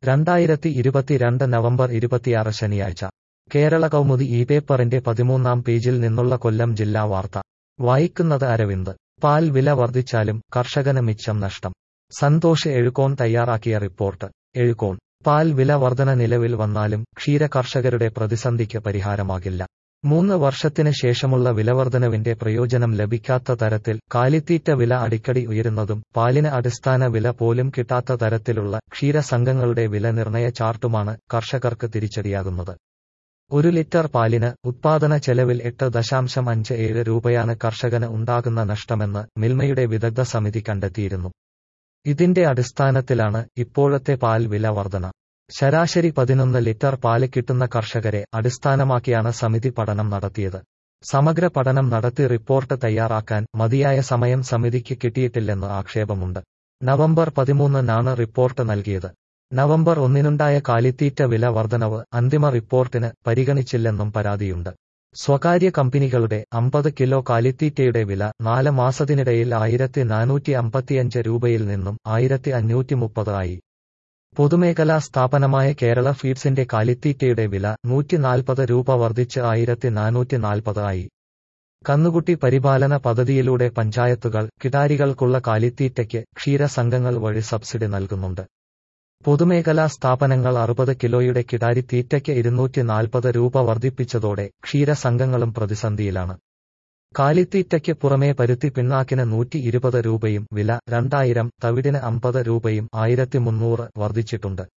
രണ്ടായിരത്തി ഇരുപത്തിരണ്ട് നവംബർ ഇരുപത്തിയാറ് ശനിയാഴ്ച കേരള കൗമുദി ഈ പേപ്പറിന്റെ പതിമൂന്നാം പേജിൽ നിന്നുള്ള കൊല്ലം ജില്ലാ വാർത്ത വായിക്കുന്നത് അരവിന്ദ് പാൽ വില വർദ്ധിച്ചാലും കർഷകന് മിച്ചം നഷ്ടം സന്തോഷ് എഴുകോൺ തയ്യാറാക്കിയ റിപ്പോർട്ട് എഴുകോൺ പാൽ വില വർധന നിലവിൽ വന്നാലും ക്ഷീര കർഷകരുടെ പ്രതിസന്ധിക്ക് പരിഹാരമാകില്ല മൂന്ന് വർഷത്തിന് ശേഷമുള്ള വിലവർധനവിന്റെ പ്രയോജനം ലഭിക്കാത്ത തരത്തിൽ കാലിത്തീറ്റ വില അടിക്കടി ഉയരുന്നതും പാലിന് അടിസ്ഥാന വില പോലും കിട്ടാത്ത തരത്തിലുള്ള ക്ഷീരസംഘങ്ങളുടെ വില നിർണയ ചാർട്ടുമാണ് കർഷകർക്ക് തിരിച്ചടിയാകുന്നത് ഒരു ലിറ്റർ പാലിന് ഉത്പാദന ചെലവിൽ എട്ട് ദശാംശം അഞ്ച് ഏഴ് രൂപയാണ് കർഷകന് ഉണ്ടാകുന്ന നഷ്ടമെന്ന് മിൽമയുടെ വിദഗ്ധ സമിതി കണ്ടെത്തിയിരുന്നു ഇതിന്റെ അടിസ്ഥാനത്തിലാണ് ഇപ്പോഴത്തെ പാൽ വില വർധന ശരാശരി പതിനൊന്ന് ലിറ്റർ പാല് കിട്ടുന്ന കർഷകരെ അടിസ്ഥാനമാക്കിയാണ് സമിതി പഠനം നടത്തിയത് സമഗ്ര പഠനം നടത്തി റിപ്പോർട്ട് തയ്യാറാക്കാൻ മതിയായ സമയം സമിതിക്ക് കിട്ടിയിട്ടില്ലെന്ന് ആക്ഷേപമുണ്ട് നവംബർ പതിമൂന്നിനാണ് റിപ്പോർട്ട് നൽകിയത് നവംബർ ഒന്നിനുണ്ടായ കാലിത്തീറ്റ വില വർധനവ് അന്തിമ റിപ്പോർട്ടിന് പരിഗണിച്ചില്ലെന്നും പരാതിയുണ്ട് സ്വകാര്യ കമ്പനികളുടെ അമ്പത് കിലോ കാലിത്തീറ്റയുടെ വില നാല് മാസത്തിനിടയിൽ ആയിരത്തി നാനൂറ്റി അമ്പത്തിയഞ്ച് രൂപയിൽ നിന്നും ആയിരത്തി അഞ്ഞൂറ്റി മുപ്പത് ആയി പൊതുമേഖലാ സ്ഥാപനമായ കേരള ഫീഡ്സിന്റെ കാലിത്തീറ്റയുടെ വില നൂറ്റി നാൽപ്പത് രൂപ വർദ്ധിച്ച് ആയിരത്തി നാനൂറ്റി നാൽപ്പത് ആയി കന്നുകുട്ടി പരിപാലന പദ്ധതിയിലൂടെ പഞ്ചായത്തുകൾ കിടാരികൾക്കുള്ള കാലിത്തീറ്റയ്ക്ക് ക്ഷീരസംഘങ്ങൾ വഴി സബ്സിഡി നൽകുന്നുണ്ട് പൊതുമേഖലാ സ്ഥാപനങ്ങൾ അറുപത് കിലോയുടെ കിടാരി തീറ്റയ്ക്ക് ഇരുന്നൂറ്റി നാൽപ്പത് രൂപ വർദ്ധിപ്പിച്ചതോടെ ക്ഷീരസംഘങ്ങളും പ്രതിസന്ധിയിലാണ് കാലിത്തീറ്റയ്ക്ക് പുറമേ പരുത്തി പിണ്ണാക്കിന് നൂറ്റി ഇരുപത് രൂപയും വില രണ്ടായിരം തവിടിന് അമ്പത് രൂപയും ആയിരത്തി മുന്നൂറ് വർദ്ധിച്ചിട്ടുണ്ട്